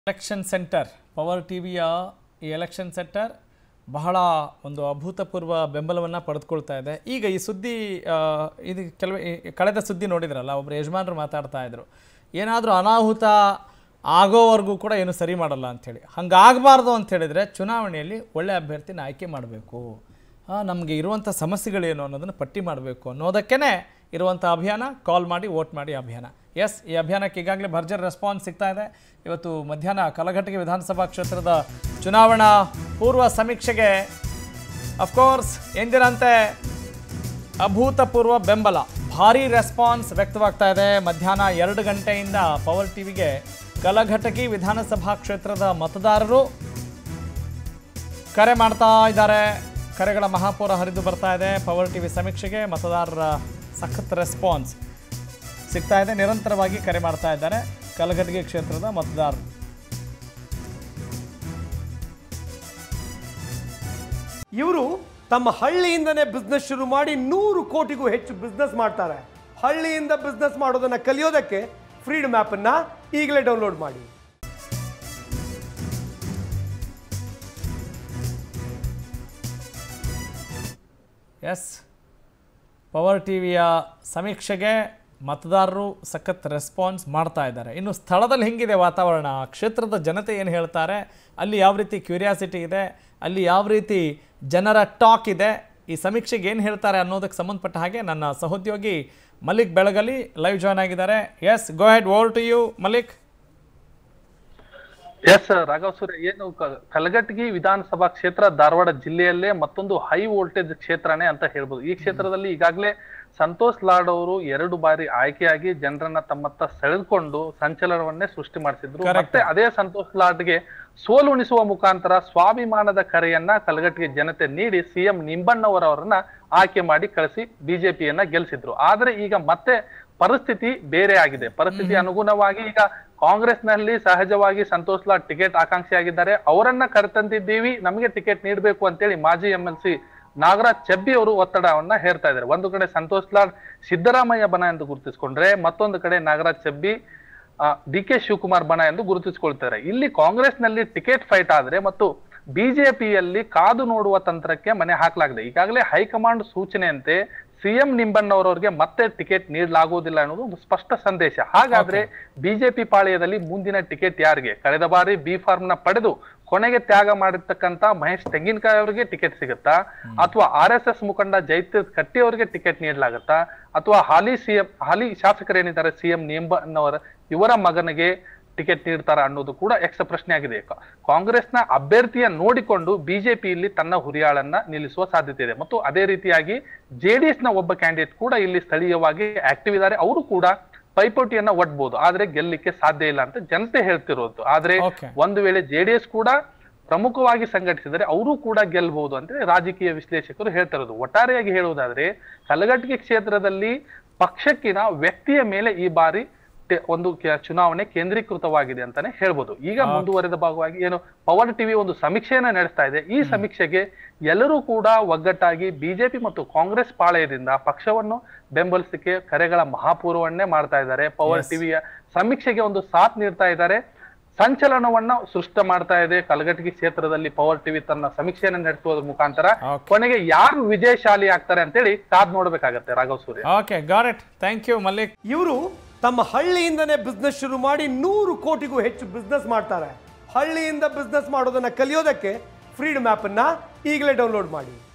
Election centre power ಟಿವಿಯ ಈ election centre ಬಹಳ ಒಂದು ಅಭೂತಪೂರ್ವ ಬೆಂಬಲವನ್ನು ಪಡೆದುಕೊಳ್ತಾ ಇದೆ ಈಗ ಈ ಸುದ್ದಿ ಆ, ಇದು ಕೆಲವು ಈ ಕಳೆದ ಸುದ್ದಿ ನೋಡಿದ್ರಲ್ಲ ಒಬ್ಬರು ಯಜಮಾನರು ಮಾತಾಡ್ತಾ ಇದ್ರು ಏನಾದರೂ ಅನಾಹುತ ಆಗೋವರೆಗೂ ಕೂಡ ಏನು ಸರಿ ಮಾಡಲ್ಲ ಅಂಥೇಳಿ ಹಂಗಾಗಬಾರ್ದು ಅಂತ ಹೇಳಿದರೆ ಚುನಾವಣೆಯಲ್ಲಿ ಒಳ್ಳೆ ಅಭ್ಯರ್ಥಿನ ಆಯ್ಕೆ ಮಾಡಬೇಕು ನಮಗೆ ಇರುವಂಥ ಸಮಸ್ಯೆಗಳೇನು ಅನ್ನೋದನ್ನು ಪಟ್ಟಿ ಮಾಡಬೇಕು ಅನ್ನೋದಕ್ಕೇ ಇರುವಂಥ ಅಭಿಯಾನ ಕಾಲ್ ಮಾಡಿ ವೋಟ್ ಮಾಡಿ ಅಭಿಯಾನ ಎಸ್ ಈ ಅಭಿಯಾನಕ್ಕೆ ಈಗಾಗಲೇ ಭರ್ಜರಿ ರೆಸ್ಪಾನ್ಸ್ ಸಿಗ್ತಾ ಇದೆ ಇವತ್ತು ಮಧ್ಯಾಹ್ನ ಕಲಘಟಗಿ ವಿಧಾನಸಭಾ ಕ್ಷೇತ್ರದ ಚುನಾವಣಾ ಪೂರ್ವ ಸಮೀಕ್ಷೆಗೆ ಅಫ್ಕೋರ್ಸ್ ಎಂದಿನಂತೆ ಅಭೂತಪೂರ್ವ ಬೆಂಬಲ ಭಾರಿ ರೆಸ್ಪಾನ್ಸ್ ವ್ಯಕ್ತವಾಗ್ತಾ ಇದೆ ಮಧ್ಯಾಹ್ನ ಎರಡು ಗಂಟೆಯಿಂದ ಪವರ್ ಟಿವಿಗೆ ಕಲಘಟಗಿ ವಿಧಾನಸಭಾ ಕ್ಷೇತ್ರದ ಮತದಾರರು ಕರೆ ಮಾಡ್ತಾ ಇದ್ದಾರೆ ಕರೆಗಳ ಮಹಾಪೂರ ಹರಿದು ಬರ್ತಾ ಇದೆ ಪವರ್ ಟಿವಿ ಸಮೀಕ್ಷೆಗೆ ಮತದಾರರ ಸಖತ್ ರೆಸ್ಪಾನ್ಸ್ ಸಿಗ್ತಾ ಇದೆ ನಿರಂತರವಾಗಿ ಕರೆ ಮಾಡ್ತಾ ಇದ್ದಾರೆ ಕಲಘಟಗಿ ಕ್ಷೇತ್ರದ ಮತದಾರರು ಇವರು ತಮ್ಮ ಹಳ್ಳಿಯಿಂದನೇ ಬಿಸ್ನೆಸ್ ಶುರು ಮಾಡಿ ನೂರು ಕೋಟಿಗೂ ಹೆಚ್ಚು ಬಿಸ್ನೆಸ್ ಮಾಡ್ತಾರೆ ಹಳ್ಳಿಯಿಂದ ಬಿಸ್ನೆಸ್ ಮಾಡೋದನ್ನ ಕಲಿಯೋದಕ್ಕೆ ಫ್ರೀಡಮ್ ಅನ್ನ ಈಗಲೇ ಡೌನ್ಲೋಡ್ ಮಾಡಿ ಎಸ್ ಪವರ್ ಟಿವಿಯ ಸಮೀಕ್ಷೆಗೆ ಮತದಾರರು ಸಖತ್ ರೆಸ್ಪಾನ್ಸ್ ಮಾಡ್ತಾ ಇದ್ದಾರೆ ಇನ್ನು ಸ್ಥಳದಲ್ಲಿ ಹೆಂಗಿದೆ ವಾತಾವರಣ ಆ ಕ್ಷೇತ್ರದ ಜನತೆ ಏನು ಹೇಳ್ತಾರೆ ಅಲ್ಲಿ ಯಾವ ರೀತಿ ಕ್ಯೂರಿಯಾಸಿಟಿ ಇದೆ ಅಲ್ಲಿ ಯಾವ ರೀತಿ ಜನರ ಟಾಕ್ ಇದೆ ಈ ಸಮೀಕ್ಷೆಗೆ ಏನು ಹೇಳ್ತಾರೆ ಅನ್ನೋದಕ್ಕೆ ಸಂಬಂಧಪಟ್ಟ ಹಾಗೆ ನನ್ನ ಸಹೋದ್ಯೋಗಿ ಮಲಿಕ್ ಬೆಳಗಲಿ ಲೈವ್ ಜಾಯ್ನ್ ಆಗಿದ್ದಾರೆ yes go head over to you Malik yes Raghav Surya ಏನು ಕ- ಕಲಘಟಗಿ ವಿಧಾನಸಭಾ ಕ್ಷೇತ್ರ ಧಾರವಾಡ ಜಿಲ್ಲೆಯಲ್ಲೇ ಮತ್ತೊಂದು ಹೈ ವೋಲ್ಟೇಜ್ ಕ್ಷೇತ್ರನೇ ಅಂತ ಹೇಳ್ಬೋದು ಈ ಕ್ಷೇತ್ರದಲ್ಲಿ ಈಗಾಗಲೇ ಸಂತೋಷ್ ಲಾಡ್ ಅವರು ಎರಡು ಬಾರಿ ಆಯ್ಕೆಯಾಗಿ ಜನರನ್ನ ತಮ್ಮತ್ತ ಸೆಳೆದುಕೊಂಡು ಸಂಚಲನವನ್ನೇ ಸೃಷ್ಟಿ ಮಾಡಿಸಿದ್ರು Correct. ಮತ್ತೆ ಅದೇ ಸಂತೋಷ್ ಲಾಡ್ಗೆ ಸೋಲುಣಿಸುವ ಮುಖಾಂತರ ಸ್ವಾಭಿಮಾನದ ಕರೆಯನ್ನ ಕಲಘಟಗಿ ಜನತೆ ನೀಡಿ ಸಿಎಂ ನಿಂಬಣ್ಣವರವರನ್ನ ಆಯ್ಕೆ ಮಾಡಿ ಕಳಿಸಿ ಬಿಜೆಪಿಯನ್ನ ಗೆಲ್ಲಿಸಿದ್ರು ಆದ್ರೆ ಈಗ ಮತ್ತೆ ಪರಿಸ್ಥಿತಿ ಬೇರೆ ಆಗಿದೆ ಪರಿಸ್ಥಿತಿ ಅನುಗುಣವಾಗಿ ಈಗ ಕಾಂಗ್ರೆಸ್ನಲ್ಲಿ ಸಹಜವಾಗಿ ಸಂತೋಷ್ ಲಾಡ್ ಟಿಕೆಟ್ ಆಕಾಂಕ್ಷಿಯಾಗಿದ್ದಾರೆ ಅವರನ್ನ ಕರೆತಂದಿದ್ದೀವಿ ನಮಗೆ ಟಿಕೆಟ್ ನೀಡಬೇಕು ಅಂತೇಳಿ ಮಾಜಿ M L C Nagaraj Chebbi ಅವರು ಒತ್ತಡವನ್ನ ಹೇರ್ತಾ ಇದ್ದಾರೆ ಒಂದು ಕಡೆ ಸಂತೋಷ್ ಲಾಡ್ ಸಿದ್ದರಾಮಯ್ಯ ಬನ ಎಂದು ಗುರುತಿಸಿಕೊಂಡ್ರೆ ಮತ್ತೊಂದು ಕಡೆ ನಾಗರಾಜ್ ಚೆಬ್ಬಿ ಡಿ ಕೆ ಶಿವಕುಮಾರ್ ಬಣ ಎಂದು ಗುರುತಿಸಿಕೊಳ್ತಾರೆ ಇಲ್ಲಿ ಕಾಂಗ್ರೆಸ್ನಲ್ಲಿ ಟಿಕೆಟ್ ಫೈಟ್ ಆದ್ರೆ ಮತ್ತು ಬಿಜೆಪಿಯಲ್ಲಿ ಕಾದು ನೋಡುವ ತಂತ್ರಕ್ಕೆ ಮನೆ ಹಾಕಲಾಗಿದೆ ಈಗಾಗಲೇ ಹೈಕಮಾಂಡ್ ಸೂಚನೆಯಂತೆ ಸಿಎಂ ನಿಂಬಣ್ಣವರವರಿಗೆ ಮತ್ತೆ ಟಿಕೆಟ್ ನೀಡಲಾಗುವುದಿಲ್ಲ ಅನ್ನೋದು ಒಂದು ಸ್ಪಷ್ಟ ಸಂದೇಶ ಹಾಗಾದ್ರೆ ಬಿಜೆಪಿ ಪಾಳ್ಯದಲ್ಲಿ ಮುಂದಿನ ಟಿಕೆಟ್ ಯಾರಿಗೆ ಕಳೆದ ಬಾರಿ ಬಿ ಫಾರ್ಮ್ ನ ಪಡೆದು ಕೊನೆಗೆ ತ್ಯಾಗ ಮಾಡಿರ್ತಕ್ಕಂತ ಮಹೇಶ್ ತೆಂಗಿನಕಾಯಿ ಅವರಿಗೆ ಟಿಕೆಟ್ ಸಿಗುತ್ತಾ ಅಥವಾ ಆರ್ ಎಸ್ ಎಸ್ ಮುಖಂಡ ಜೈತ್ರ ಕಟ್ಟಿ ಅವರಿಗೆ ಟಿಕೆಟ್ ನೀಡಲಾಗುತ್ತಾ ಅಥವಾ ಹಾಲಿ ಸಿಎಂ ಹಾಲಿ ಶಾಸಕರೇನಿದ್ದಾರೆ ಸಿಎಂ ನಿಂಬಣ್ಣವರ ಇವರ ಮಗನಿಗೆ ಟಿಕೆಟ್ ನೀಡ್ತಾರ ಅನ್ನೋದು ಕೂಡ ಯಕ್ಷ ಪ್ರಶ್ನೆ ಆಗಿದೆ ಕಾ- ಕಾಂಗ್ರೆಸ್ನ ಅಭ್ಯರ್ಥಿಯ ನೋಡಿಕೊಂಡು ಬಿಜೆಪಿ ಇಲ್ಲಿ ತನ್ನ ಹುರಿಯಾಳನ್ನ ನಿಲ್ಲಿಸುವ ಸಾಧ್ಯತೆ ಇದೆ ಮತ್ತು ಅದೇ ರೀತಿಯಾಗಿ ಜೆಡಿಎಸ್ ನ ಒಬ್ಬ ಕ್ಯಾಂಡಿಡೇಟ್ ಕೂಡ ಇಲ್ಲಿ ಸ್ಥಳೀಯವಾಗಿ ಆಕ್ಟಿವ್ ಇದ್ದಾರೆ ಅವರು ಕೂಡ ಪೈಪೋಟಿಯನ್ನ ಒಡ್ಬಹುದು ಆದ್ರೆ ಗೆಲ್ಲಿಕ್ಕೆ ಸಾಧ್ಯ ಇಲ್ಲ ಅಂತ ಜನತೆ ಹೇಳ್ತಿರೋದು ಆದ್ರೆ Okay. ಒಂದು ವೇಳೆ ಜೆಡಿಎಸ್ ಕೂಡ ಪ್ರಮುಖವಾಗಿ ಸಂಘಟಿಸಿದರೆ ಅವರು ಕೂಡ ಗೆಲ್ಲಬಹುದು ಅಂತ ರಾಜಕೀಯ ವಿಶ್ಲೇಷಕರು ಹೇಳ್ತಾ ಇರೋದು ಒಟ್ಟಾರೆಯಾಗಿ ಹೇಳುವುದಾದ್ರೆ ಕಲಘಟಗಿ ಕ್ಷೇತ್ರದಲ್ಲಿ ಪಕ್ಷಕ್ಕಿನ ವ್ಯಕ್ತಿಯ ಮೇಲೆ ಈ ಬಾರಿ ಟೆ- ಒಂದು ಕೆ- ಚುನಾವಣೆ ಕೇಂದ್ರೀಕೃತವಾಗಿದೆ ಅಂತಾನೆ ಹೇಳ್ಬೋದು ಈಗ ಮುಂದುವರೆದ ಭಾಗವಾಗಿ ಏನು ಪವರ್ ಟಿವಿ ಒಂದು ಸಮೀಕ್ಷೆಯನ್ನ ನಡೆಸ್ತಾ ಇದೆ ಈ ಸಮೀಕ್ಷೆಗೆ ಎಲ್ಲರೂ ಕೂಡ ಒಗ್ಗಟ್ಟಾಗಿ ಬಿಜೆಪಿ ಮತ್ತು ಕಾಂಗ್ರೆಸ್ ಪಾಳಯದಿಂದ ಪಕ್ಷವನ್ನು ಬೆಂಬಲಿಸಲಿಕ್ಕೆ ಕರೆಗಳ ಮಹಾಪೂರ್ವನ್ನೇ ಮಾಡ್ತಾ ಇದ್ದಾರೆ ಪವರ್ ಟಿವಿಯ ಸಮೀಕ್ಷೆಗೆ ಒಂದು ಸಾಥ್ ನೀಡ್ತಾ ಇದ್ದಾರೆ ಸಂಚಲನವನ್ನ ಸೃಷ್ಟ ಮಾಡ್ತಾ ಇದೆ ಕಲಘಟಗಿ ಕ್ಷೇತ್ರದಲ್ಲಿ ಪವರ್ ಟಿವಿ ತನ್ನ ಸಮೀಕ್ಷೆಯನ್ನ ನಡೆಸುವುದರ ಮುಖಾಂತರ Okay. ಕೊನೆಗೆ ಯಾರು ವಿಜಯಶಾಲಿ ಆಗ್ತಾರೆ ಅಂತೇಳಿ ಕಾದ್ ನೋಡ್ಬೇಕಾಗತ್ತೆ Raghav Surya okay got it thank you Malik ಇವರು ತಮ್ಮ ಹಳ್ಳಿಯಿಂದನೇ ಬಿಸ್ನೆಸ್ ಶುರು ಮಾಡಿ ನೂರು ಕೋಟಿಗೂ ಹೆಚ್ಚು ಬಿಸ್ನೆಸ್ ಮಾಡ್ತಾರೆ ಹಳ್ಳಿಯಿಂದ ಬಿಸ್ನೆಸ್ ಮಾಡೋದನ್ನ ಕಲಿಯೋದಕ್ಕೆ ಫ್ರೀಡಮ್ ಅನ್ನ ಈಗಲೇ ಡೌನ್ಲೋಡ್ ಮಾಡಿ